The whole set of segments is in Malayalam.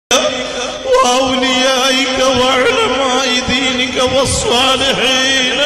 وأوليائك وعلماء دينك والصالحين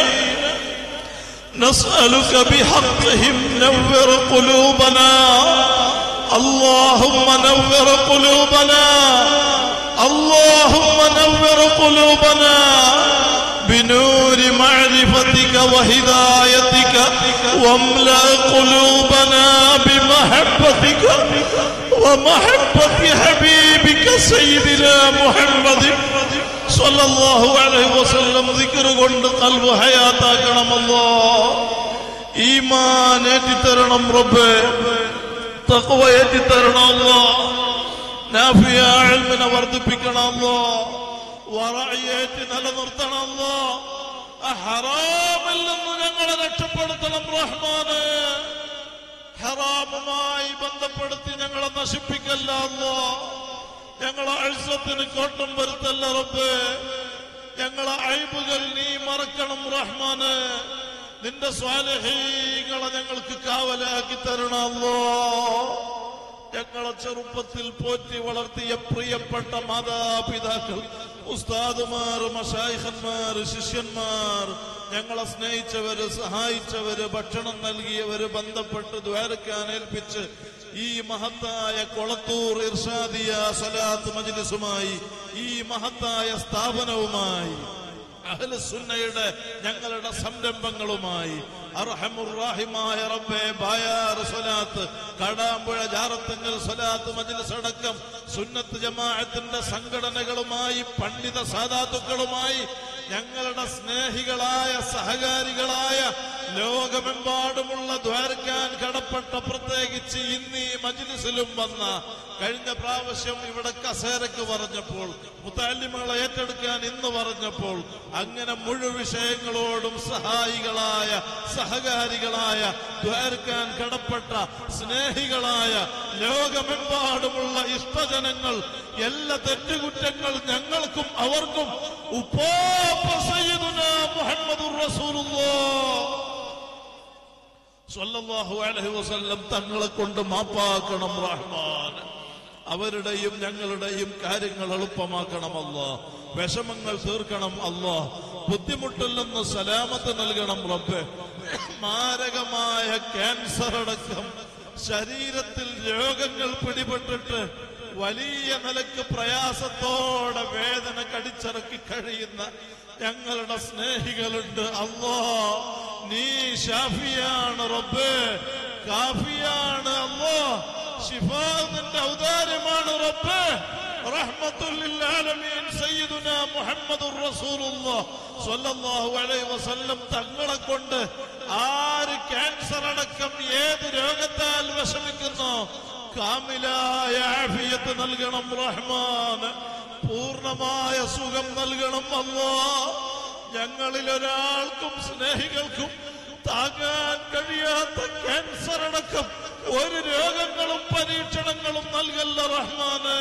نسألك بحقهم نور قلوبنا اللهم نور قلوبنا اللهم نور قلوبنا بنور معرفتك وهدايتك واملأ قلوبنا بمحبتك ومحبة حبيبك سيدنا محمد صلى الله عليه وسلم ذكر കൊണ്ട് قلب ഹയാത്താക്കണമല്ലോ ഈമാൻ ഏറ്റിത്തരണം റബ്ബേ തഖ്വ ഏറ്റിത്തരണമല്ലോ നാഫിയ ഇൽമിനെ വർദ്ധിപ്പിക്കണമല്ലോ വറഅയേറ്റ് നിലനിർത്തണമല്ലോ ഹറാമിൽ നിന്ന് ഞങ്ങളെ രക്ഷപ്പെടുത്തണം റഹ്മാന് ഹറാമുമായി ബന്ധപ്പെടുത്തി ഞങ്ങളെ നശിപ്പിക്കല്ല അല്ലോ ഞങ്ങളെ അഴ്സത്തിന് കോട്ടം വരുത്തല്ല റബ്ബ് ഞങ്ങളെ അഴിബുകൾ നീ മറക്കണം റഹ്മാന് നിന്റെ സ്വാലഹീങ്ങളെ ഞങ്ങൾക്ക് കാവലാക്കി തരണമല്ലോ ഞങ്ങളെ ചെറുപ്പത്തിൽ പോറ്റി വളർത്തിയ പ്രിയപ്പെട്ട മാതാപിതാക്കൾ ഉസ്താദുമാർ മഷായിഖന്മാർ ശിഷ്യന്മാർ ഞങ്ങളെ സ്നേഹിച്ചവര് സഹായിച്ചവര് ഭക്ഷണം നൽകിയവര് ബന്ധപ്പെട്ട് ദ്വാരക്കാൻ ഏൽപ്പിച്ച് ഈ മഹത്തായ കൊളത്തൂർ ഇർഷാദിയ സലാത്ത് മജ്ലിസുമായി ഈ മഹത്തായ സ്ഥാപനവുമായി അഹ്ലുസുന്നയുടെ ഞങ്ങളുടെ സംരംഭങ്ങളുമായി അർഹമുറാഹിമായ റബ്ബേ ബായാർ സ്വലാത്ത് കടാമ്പുഴ ജാറത്തുങ്ങൽ സ്വലാത്ത് മജ്ലിസ് അടക്കം സുന്നത്ത് ജമാഅത്തിന്റെ സംഘടനകളുമായി പണ്ഡിത സാധാത്തുക്കളുമായി ഞങ്ങളുടെ സ്നേഹികളായ സഹകാരികളായ ലോകമെമ്പാടുമുള്ള ദ്വാരക്കാൻ കടപ്പെട്ട പ്രത്യേകിച്ച് ഇന്ന് ഈ മജ്ലിസിലും വന്ന കഴിഞ്ഞ പ്രാവശ്യം ഇവിടെ കസേരക്ക് പറഞ്ഞപ്പോൾ മുത്താലിമകളെ ഏറ്റെടുക്കാൻ ഇന്ന് പറഞ്ഞപ്പോൾ അങ്ങനെ മുഴുവൻ വിഷയങ്ങളോടും സഹായികളായ സഹകാരികളായ ദ്വാരക്കാൻ കടപ്പെട്ട സ്നേഹികളായ ലോകമെമ്പാടുമുള്ള ഇഷ്ടജനങ്ങൾ എല്ലാ തെറ്റുകുറ്റങ്ങൾ ഞങ്ങൾക്കും അവർക്കും ഉപ്പോപ്പ സയ്യിദുനാ മുഹമ്മദുർ റസൂലുള്ളാഹ് സ്വല്ലല്ലാഹു അലൈഹി വസല്ലം തങ്ങളെ കൊണ്ട് മാപ്പാക്കണം റഹ്മാൻ അവരുടെയും ഞങ്ങളുടെയും കാര്യങ്ങൾ എളുപ്പമാക്കണം അല്ലോ വിഷമങ്ങൾ തീർക്കണം അല്ലോ ബുദ്ധിമുട്ടിൽ നിന്ന് സലാമത്ത് നൽകണം റബ്ബെ മാരകമായ ക്യാൻസർ അടക്കം ശരീരത്തിൽ രോഗങ്ങൾ പിടിപെട്ടിട്ട് വലിയ നിലക്ക് പ്രയാസത്തോടെ വേദന കടിച്ചിറക്കി കഴിയുന്ന ഞങ്ങളുടെ സ്നേഹികളുണ്ട് അല്ലോ നീ ഷാഫിയാണ് റബ്ബ് കാഫിയാണ് അല്ലോ ഷിഫ നിന്റെ ഔദാര്യമാണ് റബ്ബ് റഹ്മത്തുല്ലിൽ ആലമീൻ സയ്യിദുനാ മുഹമ്മദുർ റസൂലുള്ളാഹ് സ്വല്ലല്ലാഹു അലൈഹി വസല്ലം തങ്ങളെ കൊണ്ട് ആര് ക്യാൻസർ അടക്കം ഏത് രോഗത്താൽ വിഷമിക്കുന്നോ കാമിലായ ആഫിയത്ത് നൽകണം റഹ്മാൻ പൂർണ്ണമായ സുഖം നൽകണം അല്ലോ ഞങ്ങളിൽ ഒരാൾക്കും സ്നേഹികൾക്കും താങ്ങാൻ കഴിയാത്ത ക്യാൻസർ അടക്കം ഒരു രോഗങ്ങളും പരീക്ഷണങ്ങളും നൽകല്ല റഹ്മാന്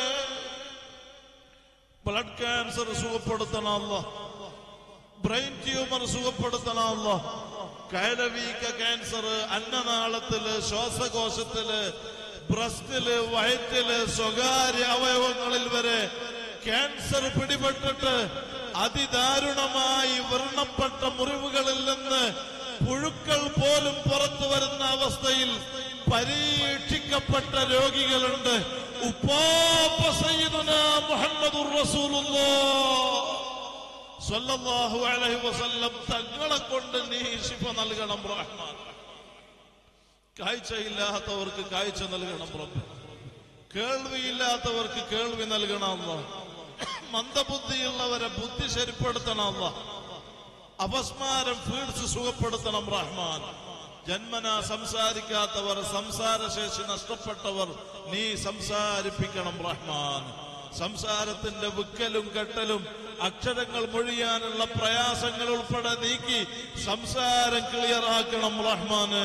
ബ്ലഡ് ക്യാൻസർ സുഖപ്പെടുത്തണമല്ലോ ബ്രെയിൻ ട്യൂമർ സുഖപ്പെടുത്തണമല്ലോ കയലവീക്ക ക്യാൻസർ അന്നനാളത്തില് ശ്വാസകോശത്തില് ബ്രസ്റ്റില് വയറ്റില് സ്വകാര്യ അവയവങ്ങളിൽ വരെ ക്യാൻസർ പിടിപെട്ടിട്ട് അതിദാരുണമായി വ്രണപ്പെട്ട മുറിവുകളിൽ നിന്ന് പുഴുക്കൾ പോലും പുറത്തു വരുന്ന അവസ്ഥയിൽ പരീക്ഷിക്കപ്പെട്ട രോഗികളുണ്ട് ഉപ്പാപ്പ സയ്യിദുനാ മുഹമ്മദുർ റസൂലുള്ളാഹ് സ്വല്ലല്ലാഹു അലൈഹി വസല്ലം തങ്ങളെ കൊണ്ട് നീ ശിഫ നൽകണം റഹ്മാൻ കാഴ്ചയില്ലാത്തവർക്ക് കാഴ്ച നൽകണം റബ്ബ് കേൾവിയില്ലാത്തവർക്ക് കേൾവി നൽകണം അല്ലാ. മന്ദബുദ്ധിയുള്ളവരെ ബുദ്ധി ശരിപ്പെടുത്തണം അല്ലാ. അപസ്മാരം ഫീഡ്സ് സുഖപ്പെടുത്തണം റഹ്മാൻ ജന്മന സംസാരിക്കാത്തവർ സംസാരശേഷി നഷ്ടപ്പെട്ടവർ നീ സംസാരിപ്പിക്കണം റഹ്മാൻ സംസാരത്തിന്റെ വിക്കലും കെട്ടലും അക്ഷരങ്ങൾ മൊഴിയാനുള്ള പ്രയാസങ്ങൾ ഉൾപ്പെടെ നീക്കി സംസാരം ക്ലിയർ ആക്കണം റഹ്മാന്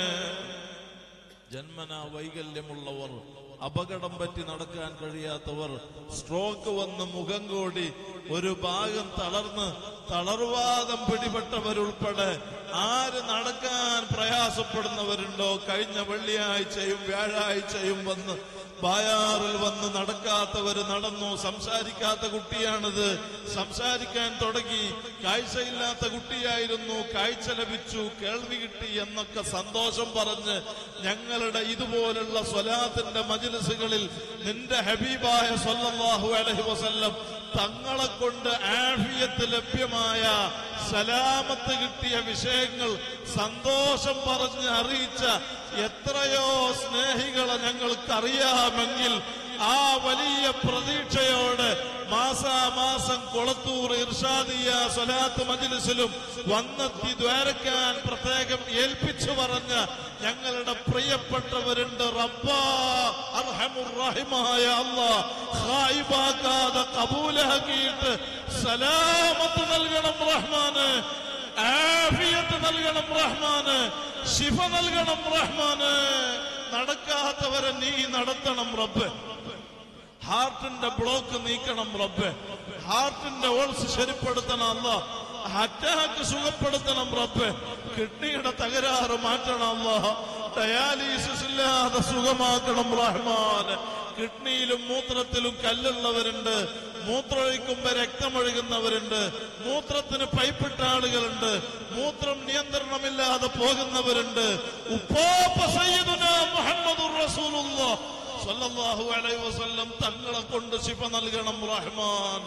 ജന്മന വൈകല്യമുള്ളവർ അപകടം പറ്റി നടക്കാൻ കഴിയാത്തവർ സ്ട്രോക്ക് വന്ന് മുഖം കൂടി ഒരു ഭാഗം തളർന്ന് തളർവാദം പിടിപെട്ടവരുൾപ്പെടെ ആര് നടക്കാൻ പ്രയാസപ്പെടുന്നവരുണ്ടോ കഴിഞ്ഞ വെള്ളിയാഴ്ചയും വ്യാഴാഴ്ചയും വന്ന് ബായാറിൽ വന്ന് നടക്കാത്തവര് നടന്നു സംസാരിക്കാത്ത കുട്ടിയാണിത് സംസാരിക്കാൻ തുടങ്ങി കാഴ്ചയില്ലാത്ത കുട്ടിയായിരുന്നു കാഴ്ച ലഭിച്ചു കേൾവി കിട്ടി എന്നൊക്കെ സന്തോഷം പറഞ്ഞ് ഞങ്ങളുടെ ഇതുപോലുള്ള സ്വലാത്തിന്റെ മജിലിസുകളിൽ നിന്റെ ഹബീബായ സല്ലല്ലാഹു അലൈഹി വസല്ലം തങ്ങളെ കൊണ്ട് ആഫിയത്ത് ലഭ്യമായ സലാമത്ത് കിട്ടിയ വിഷയങ്ങൾ സന്തോഷം പറഞ്ഞ് അറിയിച്ച എത്രയോ സ്നേഹികളെ ഞങ്ങൾക്കറിയാമെങ്കിൽ ആ വലിയ പ്രതീക്ഷയോട് മാസാമാസം കൊളത്തൂർ ഇർഷാദിയ സ്വലാത്ത് മജ്ലിസിലും വന്നെത്തി ദ്വാരക്കാൻ പ്രത്യേകം ഏൽപ്പിച്ചു പറഞ്ഞ ഞങ്ങളുടെ പ്രിയപ്പെട്ടവരുണ്ട് റബ്ബാ അർഹമുറഹിമായ അല്ലാ ഖായിബാക്കാതെ കബൂലാക്കിയിട്ട് സലാമത്ത് നൽകണം റഹ്മാന് ആഫിയത്ത് നൽകണം റഹ്മാന് ശിഫ നൽകണം റഹ്മാന് നടക്കാത്തവരെ നീ നടത്തണം റബ്ബ് ഹാർട്ടിന്റെ ബ്ലോക്ക് നീക്കണം റബ്ബെ ഹാർട്ടിന്റെ ഓൾസ് ശരിപ്പെടുത്തണം അല്ല അറ്റാക്ക് സുഖപ്പെടുത്തണം റബ്ബെ കിഡ്നിയുടെ തകരാറ് മാറ്റണം അല്ല ഡയാലിസിസ് ഇല്ലാതെ സുഖമാക്കണം റഹ്മാൻ കിഡ്നിയിലും മൂത്രത്തിലും കല്ലുള്ളവരുണ്ട് മൂത്രമൊഴിക്കുമ്പോ രക്തമൊഴുകുന്നവരുണ്ട് മൂത്രത്തിന് പൈപ്പിട്ട ആളുകളുണ്ട് മൂത്രം നിയന്ത്രണമില്ലാതെ പോകുന്നവരുണ്ട് ഉപ്പോപ്പ സയ്യിദുന മുഹമ്മദുർ റസൂലുള്ളാഹ് സല്ലല്ലാഹു അലൈഹി വസല്ലം തങ്ങളെ കൊണ്ട് ശിഫ നൽകണം റഹ്മാൻ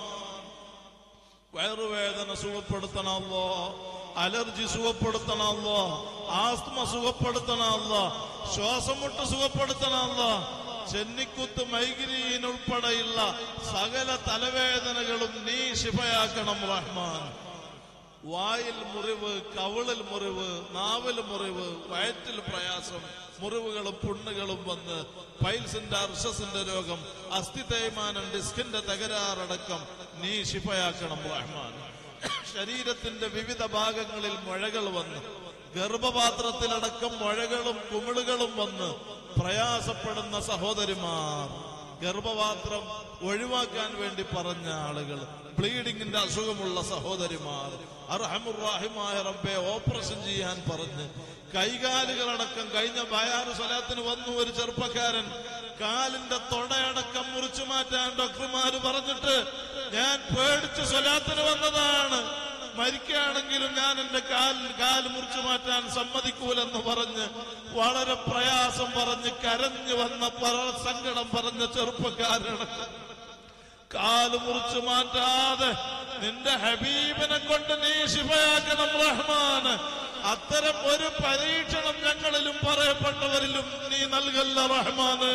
വയറുവേദന സുഖപ്പെടുത്തണമല്ലോ അലർജി സുഖപ്പെടുത്തണമല്ലോ ആസ്മ സുഖപ്പെടുത്തണമല്ലോ ശ്വാസം മുട്ട് സുഖപ്പെടുത്തണമല്ലോ ചെന്നിക്കുത്ത് മൈഗ്രീൻ ഉൾപ്പെടെയുള്ള സകല തലവേദനകളും നീ ശിഫയാക്കണം റഹ്മാൻ വായിൽ മുറിവ് കവിളിൽ മുറിവ് നാവിൽ മുറിവ് വയറ്റിൽ പ്രയാസം മുറിവുകളും പുണ്ണുകളും വന്ന് പൈൽസിന്റെ അർഷസിന്റെ രോഗം അസ്ഥി തേയ്മാനം ഡിസ്കിന്റെ തകരാറടക്കം നീ ശിഫയാക്കണം റഹ്മാൻ ശരീരത്തിന്റെ വിവിധ ഭാഗങ്ങളിൽ മുഴകൾ വന്ന് ഗർഭപാത്രത്തിലടക്കം മുഴകളും കുമിളുകളും വന്ന് പ്രയാസപ്പെടുന്ന സഹോദരിമാർ ഗർഭപാത്രം ഒഴിവാക്കാൻ വേണ്ടി പറഞ്ഞ ആളുകൾ ബ്ലീഡിങ്ങിന്റെ അസുഖമുള്ള സഹോദരിമാർ അർഹമുറാഹിമായ റബ്ബെ ഓപ്പറേഷൻ ചെയ്യാൻ പറഞ്ഞ് കൈകാലുകളടക്കം കഴിഞ്ഞ ബയാറ് സ്വലാത്തിന് വന്നു ഒരു ചെറുപ്പക്കാരൻ കാലിന്റെ തൊടയടക്കം മുറിച്ചു മാറ്റാൻ ഡോക്ടർമാര് പറഞ്ഞിട്ട് ഞാൻ പേടിച്ച് സ്വലാത്തിന് വന്നതാണ് മരിക്കുകയാണെങ്കിലും ഞാൻ എന്റെ കാൽ കാല് മുറിച്ചു മാറ്റാൻ സമ്മതിക്കൂലെന്ന് പറഞ്ഞ് വളരെ പ്രയാസം പറഞ്ഞ് കരഞ്ഞു വന്ന പല സങ്കടം പറഞ്ഞ ചെറുപ്പക്കാരടക്കം കാല് മുറിച്ചു മാറ്റാതെ നിന്റെ ഹബീബിനെ കൊണ്ട് നീ ശിവയാക്കണം റഹ്മാന് അത്തരം ഒരു പരീക്ഷണം ഞങ്ങളിലും പറയപ്പെട്ടവരിലും നീ നൽകല്ല റഹ്മാന്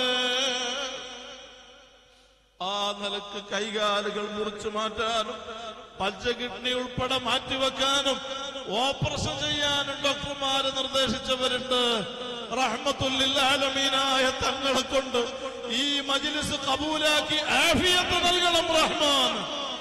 ആ നിലക്ക് കൈകാലുകൾ മുറിച്ചു മാറ്റാനും പച്ച കിഡ്നി ഉൾപ്പെടെ മാറ്റിവെക്കാനും ഓപ്പറേഷൻ ചെയ്യാനും ഡോക്ടർമാര് നിർദ്ദേശിച്ചവരുണ്ട് റഹ്മത്തുല്ലാലമീനായ തങ്ങളെ കൊണ്ട് ഈ മജിലിസ് കബൂലാക്കി ആഫിയത്ത് നൽകണം റഹ്മാൻ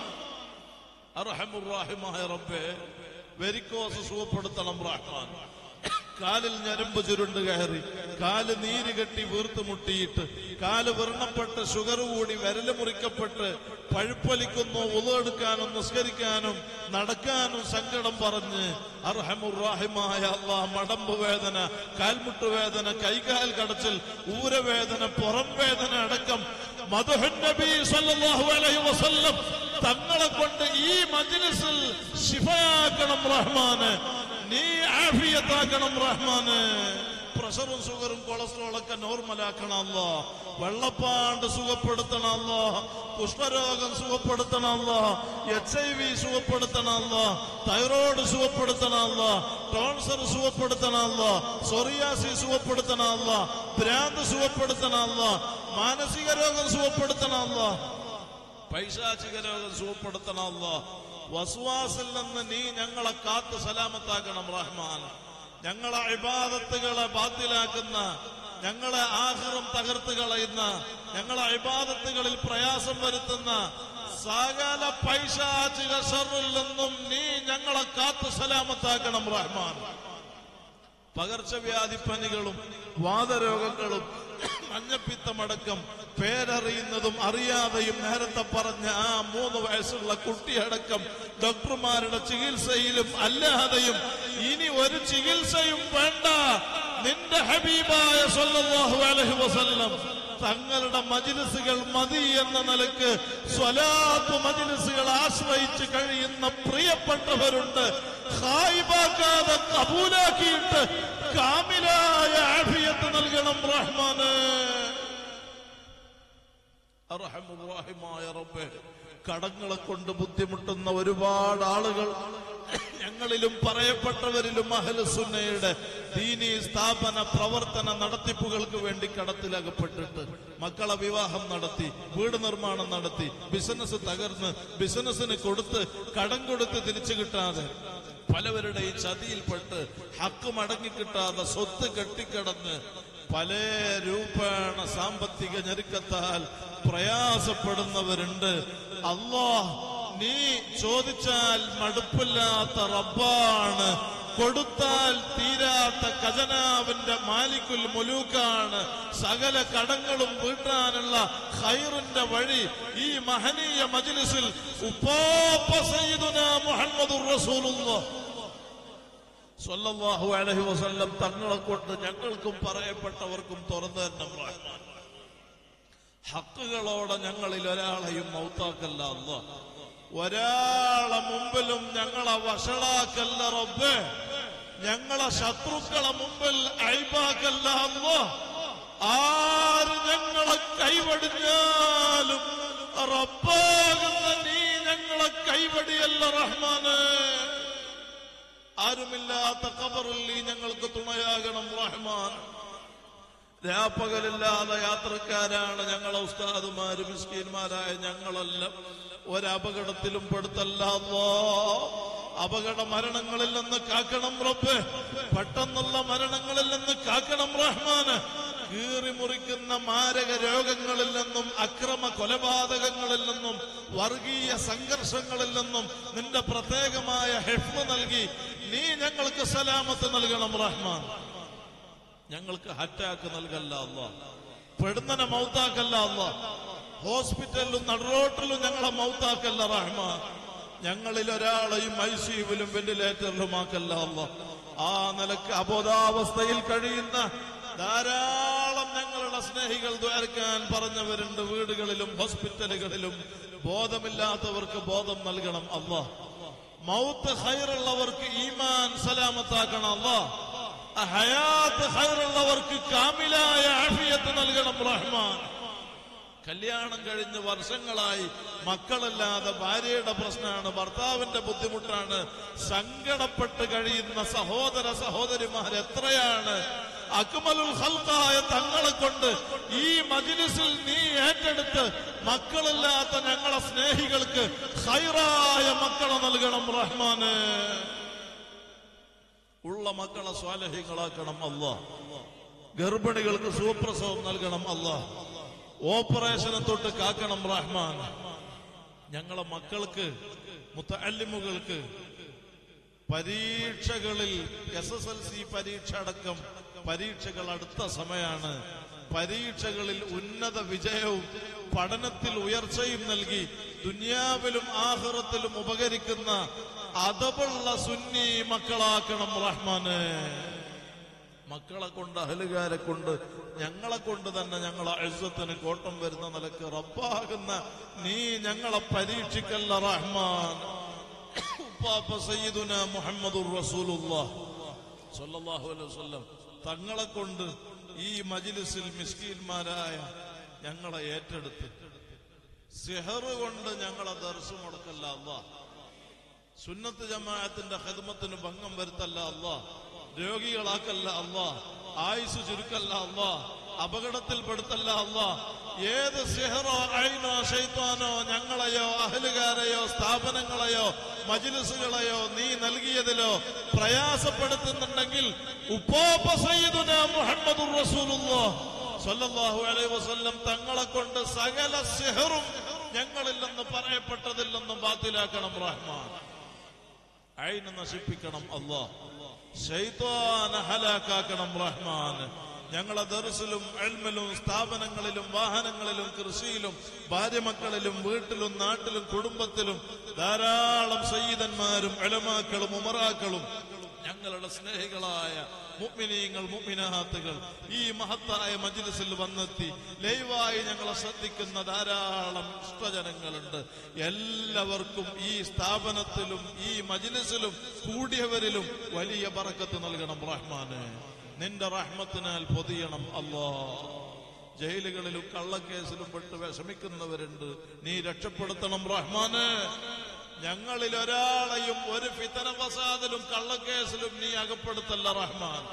അർഹമുറാഹിമായ റബ്ബേ വെരിക്കോസ് സുഖപ്പെടുത്തണം റഹ്മാൻ കാലിൽ ഞരമ്പ് ചുരുണ്ട് കയറി കാല് നീര് കെട്ടി വീർത്ത് മുട്ടിയിട്ട് കാല് വ്രണപ്പെട്ട് ഷുഗർ കൂടി വിരല് മുറിക്കപ്പെട്ട് പഴുപ്പൊലിക്കുന്നു ഉളെടുക്കാനും നിസ്കരിക്കാനും നടക്കാനും സങ്കടം പറഞ്ഞ് അർഹമുറാഹിമായ അള്ളാ മടമ്പ് വേദന കാൽമുട്ട് വേദന കൈകാൽ കടച്ചിൽ ഊരവേദന പുറം വേദന അടക്കം മധുഹൻ നബി സല്ലല്ലാഹു അലൈഹി വസല്ലം തങ്ങളെ കൊണ്ട് ഈ മജ്ലിസിൽ ശിഫയാക്കണം റഹ്മാന് നീ ആഫിയത്താക്കണം റഹ്മാന് പ്രഷറും ഷുഗറും കൊളസ്ട്രോളൊക്കെ നോർമലാക്കണമല്ലോ വെള്ളപ്പാണ്ട് സുഖപ്പെടുത്തണമല്ലോ കുഷ്ഠരോഗം സുഖപ്പെടുത്തണമല്ലോ എച്ച് ഐ വി സുഖപ്പെടുത്തണമല്ലോ തൈറോയ്ഡ് സുഖപ്പെടുത്തണമല്ലോ ടോൺസർ സുഖപ്പെടുത്തണമല്ലോ സൊറിയാസി സുഖപ്പെടുത്തണമല്ലോ ഭ്രാന്ത് സുഖപ്പെടുത്തണമല്ലോ മാനസിക രോഗം സുഖപ്പെടുത്തണമല്ലോ പൈശാചിക രോഗം സുഖപ്പെടുത്തണമല്ലോ വസുവാസിൽ നിന്ന് നീ ഞങ്ങളെ കാത്ത് സലാമത്താക്കണം റഹ്മാൻ ഞങ്ങളെ ഇബാദത്തുകളെ ബാത്തിലാക്കുന്ന ഞങ്ങളെ ആഹ്റം തകർത്ത് കളയുന്ന ഞങ്ങളെ ഇബാദത്തുകളിൽ പ്രയാസം വരുത്തുന്ന സകല പൈശാചിക ഷറിൽ നിന്നും നീ ഞങ്ങളെ കാത്ത് സലാമത്താക്കണം റഹ്മാൻ പകർച്ചവ്യാധി പനികളും വാതരോഗങ്ങളും മഞ്ഞപ്പിത്തമടക്കം പേരറിയുന്നതും അറിയാതെയും നേരത്തെ പറഞ്ഞ ആ മൂന്ന് വയസ്സുള്ള കുട്ടിയടക്കം ഡോക്ടർമാരുടെ ചികിത്സയിലും അല്ലാതെയും ഇനി ഒരു ചികിത്സയും വേണ്ട നിന്റെ ഹബീബായ സല്ലല്ലാഹു അലൈഹി വസല്ലം തങ്ങളുടെ മജിലിസുകൾ മതി എന്ന നിലക്ക് സ്വലാത്ത് മജിലിസുകൾ ആശ്രയിച്ച് കഴിയുന്ന പ്രിയപ്പെട്ടവരുണ്ട് ഹായിബാക്കാതെ കബൂലാക്കിയിട്ട് കാമിലായ ആഫിയത്ത് നൽകണം റഹ്മാന് അർഹമുറാഹിമായ റബ്ബേ കടങ്ങളെ കൊണ്ട് ബുദ്ധിമുട്ടുന്ന ഒരുപാട് ആളുകൾ ഞങ്ങളിലും പറയപ്പെട്ടവരിലും അഹലുസുന്നയുടെ ദീനി സ്ഥാപന പ്രവർത്തന നടത്തിപ്പുകൾക്ക് വേണ്ടി കടത്തിലകപ്പെട്ടിട്ട് മക്കളെ വിവാഹം നടത്തി വീട് നിർമ്മാണം നടത്തി ബിസിനസ് തകർന്ന് ബിസിനസ്സിന് കൊടുത്ത് കടം കൊടുത്ത് തിരിച്ചു കിട്ടാതെ പലവരുടെയും ചതിയിൽപ്പെട്ട് ഹക്ക് മടങ്ങി കിട്ടാതെ സ്വത്ത് കെട്ടിക്കിടന്ന് പല രൂപേണ സാമ്പത്തിക ഞെരുക്കത്താൽ പ്രയാസപ്പെടുന്നവരുണ്ട് അല്ലാ നീ ചോദിച്ചാൽ മടുപ്പില്ലാത്ത റബ്ബാണ് കൊടുത്താൽ തീരാത്ത ഖജനാവിന്റെ മാലിക്കുൽ മുലൂക്കാണ് സകല കടങ്ങളും വീട്ടാനുള്ള ഖൈറിന്റെ വഴി ഈ മഹനീയ മജ്ലിസിൽ ഉപ്പാപ്പ സയ്യിദുന മുഹമ്മദുർ റസൂലുള്ളാഹ് സ്വല്ലല്ലാഹു അലൈഹി വസല്ലം തങ്ങളെ കൊണ്ട് ഞങ്ങൾക്കും പറയപ്പെട്ടവർക്കും തുറന്നു തന്നെ റഹ്മാൻ ഹക്കുകളോടെ ഞങ്ങളിൽ ഒരാളെയും മൗത്താക്കല്ല അല്ല ഒരാളെ മുമ്പിലും ഞങ്ങളെ വഷളാക്കല്ല റബ്ബേ ഞങ്ങളെ ശത്രുക്കളെ മുമ്പിൽ അഴിബാക്കല്ല അല്ല ആര് ഞങ്ങളെ കൈവടിഞ്ഞാലും റബ്ബാകുന്ന നീ ഞങ്ങളെ കൈവടിയല്ല റഹ്മാന് ആരുമില്ലാത്ത കബറിൽ നീ ഞങ്ങൾക്ക് തുണയാകണം റഹ്മാൻ രാപ്പകലില്ലാതെ യാത്രക്കാരാണ് ഞങ്ങളെ ഉസ്താദുമാര് മിസ്കീന്മാരായ ഞങ്ങളെല്ലാം ഒരപകടത്തിലും പെടുത്തല്ല അല്ലാ. അപകട മരണങ്ങളിൽ നിന്ന് കാക്കണം റബ്ബ് പെട്ടെന്നുള്ള മരണങ്ങളിൽ നിന്ന് കാക്കണം റഹ്മാന് കീറി മുറിക്കുന്ന മാരക രോഗങ്ങളിൽ നിന്നും അക്രമ കൊലപാതകങ്ങളിൽ നിന്നും വർഗീയ സംഘർഷങ്ങളിൽ നിന്നും നിന്റെ പ്രത്യേകമായ ഹെഫ്മ നൽകി നീ ഞങ്ങൾക്ക് സലാമത്ത് നൽകണം റഹ്മാൻ ഞങ്ങൾക്ക് ഹറ്റാക്ക് നൽകല്ല അല്ല പെടുന്നനെ മൗത്താക്കല്ല അല്ല ഹോസ്പിറ്റലിലും നടുറോട്ടിലും ഞങ്ങളെ മൗത്താക്കല്ല റഹ്മാൻ ഞങ്ങളിൽ ഒരാളെയും ഐ സിയുവിലും വെന്റിലേറ്ററിലും ആക്കല്ല അല്ല ആ നിലക്ക് അബോധാവസ്ഥയിൽ കഴിയുന്ന ധാരാളം ഞങ്ങളുടെ സ്നേഹികൾ ദ്വാരക്കാൻ പറഞ്ഞവരുണ്ട് വീടുകളിലും ഹോസ്പിറ്റലുകളിലും ബോധമില്ലാത്തവർക്ക് ബോധം നൽകണം അല്ല മൗത്ത് ഹൈറുള്ളവർക്ക് ഈമാൻ സലാമത്താക്കണം അല്ലാ ഹയാത്ത് ഹൈറുള്ളവർക്ക് കാമിലായ ആഫിയത്ത് നൽകണം റഹ്മാൻ കല്യാണം കഴിഞ്ഞ് വർഷങ്ങളായി മക്കളില്ലാതെ ഭാര്യയുടെ പ്രശ്നമാണ് ഭർത്താവിന്റെ ബുദ്ധിമുട്ടാണ് സങ്കടപ്പെട്ട് കഴിയുന്ന സഹോദര സഹോദരിമാർ എത്രയാണ് അക്മലുൽ ഹൽക്കായ തങ്ങളെ കൊണ്ട് ഈ മജിലിസിൽ നീ ഏറ്റെടുത്ത് മക്കളില്ലാത്ത ഞങ്ങളെ സ്നേഹികൾക്ക് ഹൈറായ മക്കളെ നൽകണം റഹ്മാന് ഉള്ള മക്കളെ സ്വാലഹ്യങ്ങളാക്കണം അല്ല ഗർഭിണികൾക്ക് സുപ്രസവം നൽകണം അല്ല ഓപ്പറേഷനെ തൊട്ട് കാക്കണം റഹ്മാൻ ഞങ്ങളെ മക്കൾക്ക് മുത്തല്ലിമുകൾക്ക് പരീക്ഷകളിൽ എസ് എസ് എൽ സി പരീക്ഷ അടക്കം പരീക്ഷകൾ അടുത്ത സമയമാണ് പരീക്ഷകളിൽ ഉന്നത വിജയവും പഠനത്തിൽ ഉയർച്ചയും നൽകി ദുനിയാവിലും ആഹ്റത്തിലും ഉപകരിക്കുന്ന അതവുള്ള സുന്നി മക്കളാക്കണം റഹ്മാന് മക്കളെ കൊണ്ട് അഹലുകാരെ കൊണ്ട് ഞങ്ങളെ കൊണ്ട് തന്നെ ഞങ്ങളെ അഴുസത്തിന് കോട്ടം വരുന്ന നിലക്ക് റബ്ബാകുന്ന നീ ഞങ്ങളെ പരീക്ഷിക്കല്ല റഹ്മാൻ ഉപ്പാപ്പ സയ്യിദുന മുഹമ്മദുർ റസൂലുള്ളാഹ് സ്വല്ലല്ലാഹു അലൈഹി വസല്ലം തങ്ങളെ കൊണ്ട് ഈ മജിലിസിൽ മിസ്കീന്മാരായ ഞങ്ങളെ ഏറ്റെടുത്ത് സിഹർ കൊണ്ട് ഞങ്ങളെ ദർശനം മുടക്കല്ല അല്ലാ സുന്നത്ത് ജമാഅത്തിന്റെ ഖിദ്മത്തിന് ഭംഗം വരുത്തല്ല അല്ലാ രോഗികളാക്കല്ല അല്ലാ ആയുസ് ചുരുക്കല്ല അല്ലാ അപകടത്തിൽപ്പെടുത്തല്ല അല്ലാ ഏത് സിഹറോ അയിനോ ഷെയ്ത്താനോ ഞങ്ങളെയോ അഹലുകാരെയോ സ്ഥാപനങ്ങളെയോ മജിലിസുകളെയോ നീ നൽകിയതിലോ പ്രയാസപ്പെടുത്തുന്നുണ്ടെങ്കിൽ ഉപ്പോപ്പ സയ്യിദുന മുഹമ്മദുർ റസൂലുള്ളാഹ് സല്ലല്ലാഹു അലൈഹി വസല്ലം തങ്ങളെ കൊണ്ട് സകല സിഹറും ഞങ്ങളിൽ നിന്ന് പറയപ്പെട്ടതിൽ നിന്നും ബാത്തിലാക്കണം റഹ്മാൻ അയിന് നശിപ്പിക്കണം അല്ലാ ശൈത്വാന ഹലാക്കാക്കണം റഹ്മാൻ ഞങ്ങളെ ദർസിലും എൽമിലും സ്ഥാപനങ്ങളിലും വാഹനങ്ങളിലും കൃഷിയിലും ഭാര്യമക്കളിലും വീട്ടിലും നാട്ടിലും കുടുംബത്തിലും ധാരാളം സയ്യിദന്മാരും എളമാക്കളും ഉമറാക്കളും ഞങ്ങൾ ഞങ്ങളുടെ സ്നേഹികളായ മുഅ്മിനീങ്ങൾ മുഅ്മിനാത്തുകൾ ഈ മഹത്തായ മജ്ലിസിൽ വന്നെത്തി ലൈവായി ഞങ്ങളെ ശ്രദ്ധിക്കുന്ന ധാരാളം ഇഷ്ടജനങ്ങളുണ്ട് എല്ലാവർക്കും ഈ സ്ഥാപനത്തിലും ഈ മജ്ലിസിലും കൂടിയവരിലും വലിയ ബറക്കത്ത് നൽകണം റഹ്മാന് നിന്റെ റഹ്മത്തിനാൽ പൊതിയണം അല്ലാ ജയിലുകളിലും കള്ളക്കേസിലും പെട്ട് വിഷമിക്കുന്നവരുണ്ട് നീ രക്ഷപ്പെടുത്തണം റഹ്മാന് ഞങ്ങളിൽ ഒരാളെയും ഒരു ഫിതന ഫസാദിലും കള്ളക്കേസിലും നീ അകപ്പെടുത്തല്ല റഹ്മാൻ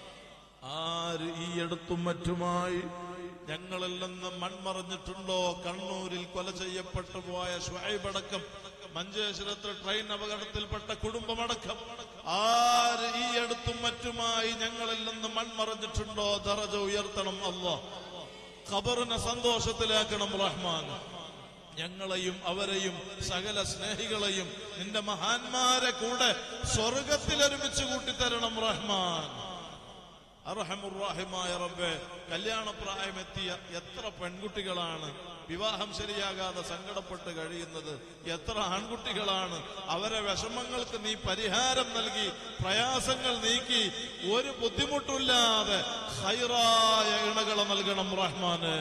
ആര് ഈ അടുത്തും മറ്റുമായി ഞങ്ങളിൽ നിന്ന് മൺമറഞ്ഞിട്ടുണ്ടോ കണ്ണൂരിൽ കൊല ചെയ്യപ്പെട്ടു പോയ ഷുഹൈബടക്കം മഞ്ചേശ്വരത്ത് ട്രെയിൻ അപകടത്തിൽപ്പെട്ട കുടുംബമടക്കം ആര് ഈ അടുത്തും മറ്റുമായി ഞങ്ങളിൽ നിന്ന് മൺമറഞ്ഞിട്ടുണ്ടോ ദറജ ഉയർത്തണം അല്ലോ ഖബറിനെ സന്തോഷത്തിലാക്കണം റഹ്മാൻ ഞങ്ങളെയും അവരെയും സകല സ്നേഹികളെയും നിന്റെ മഹാന്മാരെ കൂടെ സ്വർഗത്തിൽ ഒരുമിച്ച് കൂട്ടിത്തരണം റഹ്മാൻ അർഹമുറാഹിമായ റബ്ബെ കല്യാണപ്രായമെത്തിയ എത്ര പെൺകുട്ടികളാണ് വിവാഹം ശരിയാകാതെ സങ്കടപ്പെട്ട് കഴിയുന്നത് എത്ര ആൺകുട്ടികളാണ് അവരെ വിഷമങ്ങൾക്ക് നീ പരിഹാരം നൽകി പ്രയാസങ്ങൾ നീക്കി ഒരു ബുദ്ധിമുട്ടില്ലാതെ ഹൈറായ ഇണകളെ നൽകണം റഹ്മാന്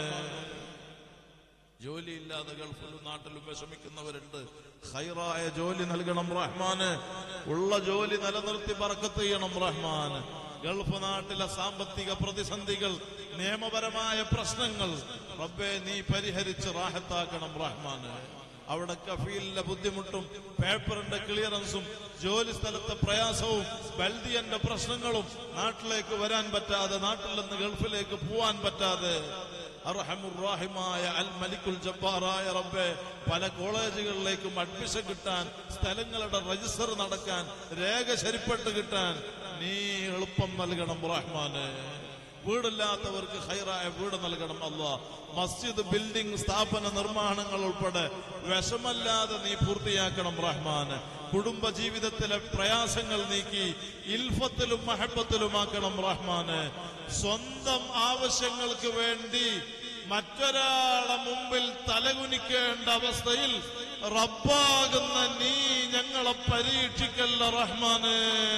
ജോലിയില്ലാതെ ഗൾഫിലും നാട്ടിലും വിഷമിക്കുന്നവരുണ്ട് ഹൈറായ ജോലി നൽകണം റഹ്മാന് ഉള്ള ജോലി നിലനിർത്തി പറക്കത്ത് ചെയ്യണം റഹ്മാന് ഗൾഫ് നാട്ടിലെ സാമ്പത്തിക പ്രതിസന്ധികൾ നിയമപരമായ പ്രശ്നങ്ങൾ റബ്ബെ നീ പരിഹരിച്ച് റാഹത്താക്കണം റഹ്മാന് അവിടെ കഫീലിന്റെ ബുദ്ധിമുട്ടും പേപ്പറിന്റെ ക്ലിയറൻസും ജോലി സ്ഥലത്തെ പ്രയാസവും ബൽദിയന്റെ പ്രശ്നങ്ങളും നാട്ടിലേക്ക് വരാൻ പറ്റാതെ നാട്ടിൽ നിന്ന് ഗൾഫിലേക്ക് പോവാൻ പറ്റാതെ അർഹമുറാഹിമായ അൽ മലിക്കുൽ ജബ്ബാറായ റബ്ബെ പല കോളേജുകളിലേക്കും അഡ്മിഷൻ കിട്ടാൻ സ്ഥലങ്ങളുടെ രജിസ്റ്റർ നടക്കാൻ രേഖ ശരിപ്പെട്ട് കിട്ടാൻ നീ എളുപ്പം നൽകണം റഹ്മാന് വീടില്ലാത്തവർക്ക് ഹൈറായ വീട് നൽകണം അല്ലാ മസ്ജിദ് ബിൽഡിംഗ് സ്ഥാപന നിർമ്മാണങ്ങൾ ഉൾപ്പെടെ വിഷമല്ലാതെ നീ പൂർത്തിയാക്കണം റഹ്മാന് കുടുംബ ജീവിതത്തിലെ പ്രയാസങ്ങൾ നീക്കി ഇൽഫത്തിലും മഹബത്തിലുമാക്കണം റഹ്മാന് സ്വന്തം ആവശ്യങ്ങൾക്ക് വേണ്ടി മറ്റൊരാളെ മുമ്പിൽ തലകുനിക്കേണ്ട അവസ്ഥയിൽ റബ്ബാകുന്ന നീ ഞങ്ങളെ പരീക്ഷിക്കല്ല റഹ്മാന്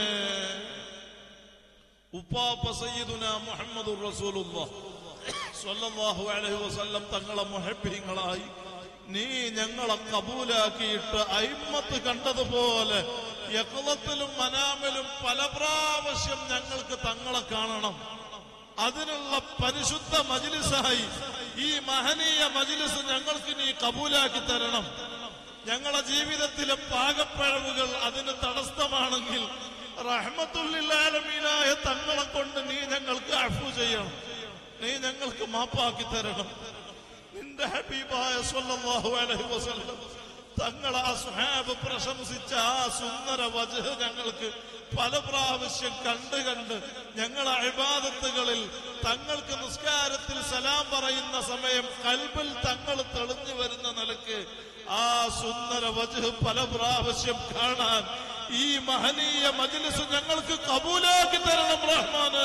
ഉപ്പാപ്പ സയ്യിദുന മുഹമ്മദുർ റസൂലുള്ളാഹ് സ്വല്ലല്ലാഹു അലൈഹി വസല്ലം തങ്ങളെ മുഹബ്ബീങ്ങളായി നീ ഞങ്ങളെ കബൂലാക്കിയിട്ട് അയിമ്മത്ത് കണ്ടതുപോലെ യക്കളത്തിലും മനാമിലും പല പ്രാവശ്യം ഞങ്ങൾക്ക് തങ്ങളെ കാണണം അതിനുള്ള പരിശുദ്ധ മജിലിസായി ഈ മഹനീയ മജിലിസ് ഞങ്ങൾക്ക് നീ കബൂലാക്കി തരണം ഞങ്ങളെ ജീവിതത്തിലെ പാകപ്പഴവുകൾ അതിന് തടസ്സമാണെങ്കിൽ റഹ്മത്തുല്ലാലമീനായ തങ്ങളെ കൊണ്ട് നീ ഞങ്ങൾക്ക് അഫു ചെയ്യണം നീ ഞങ്ങൾക്ക് മാപ്പാക്കി തരണം നിന്റെ ഹബീബായ സ്വല്ലല്ലാഹു അലൈഹി വസല്ലം തങ്ങളെ അസ്ഹാബ് പ്രശംസിച്ച ആ സുന്ദര വജഹ് ഞങ്ങൾക്ക് പല പ്രാവശ്യം കണ്ട് കണ്ട് ഞങ്ങളെ അഴിബാദത്തുകളിൽ തങ്ങൾക്ക് നിസ്കാരത്തിൽ സലാം പറയുന്ന സമയം കൽബിൽ തങ്ങൾ തെളിഞ്ഞു വരുന്ന നിലക്ക് ആ സുന്ദര വജഹ് പല പ്രാവശ്യം കാണാൻ ഈ മഹനീയ മജ്ലിസ് ഞങ്ങൾക്ക് കബൂലാക്കി തരണം റഹ്മാന്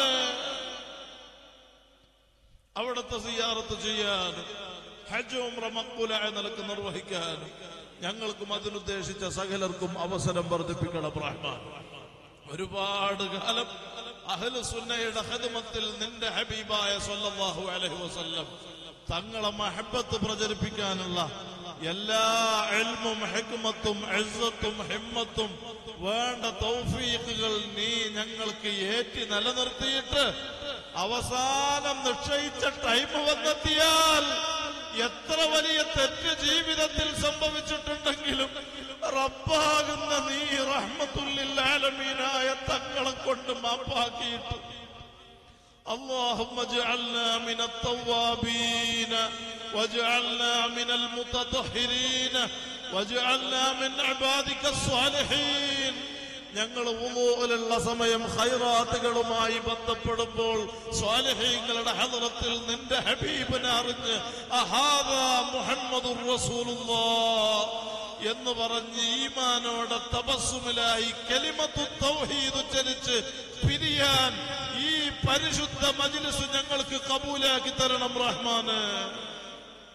അവിടുത്തെ സിയാറത്ത് ചെയ്യാനും ഹജ്ജ് ഉംറ മക്ബൂലായ നിലക്ക് നിർവഹിക്കാനും ഞങ്ങൾക്കും അതിനുദ്ദേശിച്ച സകലർക്കും അവസരം വർദ്ധിപ്പിക്കണം റഹ്മാൻ ഒരുപാട് കാലം അഹ്ലു സുന്നയുടെ ഹദമത്തിൽ നിന്റെ ഹബീബായ സല്ലല്ലാഹു അലൈഹി വസല്ലം തങ്ങളെ മഹബത്ത് പ്രചരിപ്പിക്കാനുള്ള എല്ലാ എൽമും ഹെക്മത്തും എഴുത്തും ഹിമ്മത്തും വേണ്ട തൗഫീഖുകൾ നീ ഞങ്ങൾക്ക് ഏറ്റി നിലനിർത്തിയിട്ട് അവസാനം നിശ്ചയിച്ച ടൈം വന്നെത്തിയാൽ എത്ര വലിയ തെറ്റ് ജീവിതത്തിൽ സംഭവിച്ചിട്ടുണ്ടെങ്കിലും റബ്ബാകുന്ന നീ റഹ്മത്തുല്ലാലമീനായ തങ്ങളെ കൊണ്ട് മാപ്പാക്കിയിട്ട് اللهم اجعلنا من التوابين واجعلنا من المتطهرين واجعلنا من عبادك الصالحين ഞങ്ങൾ ഉള്ള സമയം ഹൈറാത്തുകളുമായി ബന്ധപ്പെടുമ്പോൾ സ്വാലഹീങ്ങളുടെ ഹദറത്തിൽ നിന്റെ ഹബീബിനെ അറിഞ്ഞ് അഹാദ മുഹമ്മദ് എന്ന് പറഞ്ഞ് ഈമാനോടെ തപസ്സുമിലായി കെലിമത്തു തൗഹീദ് ഉച്ചരിച്ച് പിരിയാൻ ഈ പരിശുദ്ധ മജ്ലിസ് ഞങ്ങൾക്ക് കബൂലാക്കി തരണം റഹ്മാന്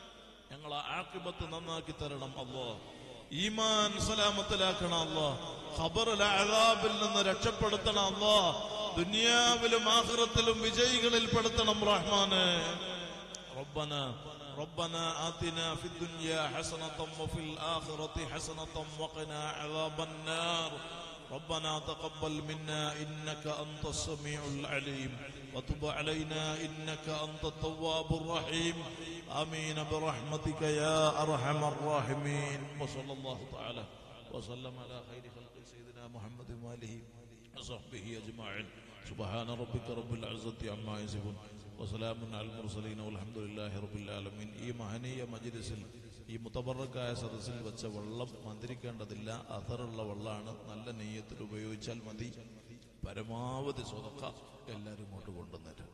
ഞങ്ങളെ ആക്കിബത്ത് നന്നാക്കി തരണം അല്ലോ ഈമാൻ സലാമത്തിലാക്കണം അല്ലോ ഖബറിലെ അഴാബിൽ നിന്ന് രക്ഷപ്പെടുത്തണം അല്ലാ ദുനിയാവിലും ആഖിറത്തിലും വിജയികളിൽ പെടുത്തണം റഹ്മാനെ ربنا ربنا آتنا في الدنيا حسنة وفي الآخرة حسنة وقنا عذاب النار ربنا تقبل منا إنك أنت السميع العليم وتب علينا إنك أنت التواب الرحيم آمين برحمتك يا أرحم الراحمين وصلى الله تعالى وسلم على خير خلق سيدنا محمد وآله وصحبه أجمعين سبحان ربك رب العزة عما يصفون وسلام على المرسلين والحمد لله رب العالمين ഈ മഹനീയ മജ്ലിസിൽ ഈ മുത്തബറക്കായ സദസ്സിൽ വെച്ച വെള്ളം മന്ത്രിക്കേണ്ടതില്ല അഥറുള്ള വെള്ളമാണ് നല്ല നെയ്യത്തിൽ ഉപയോഗിച്ചാൽ മതി പരമാവധി സ്വതക്ക എല്ലാവരും ഇങ്ങോട്ട് കൊണ്ടുവന്നേരും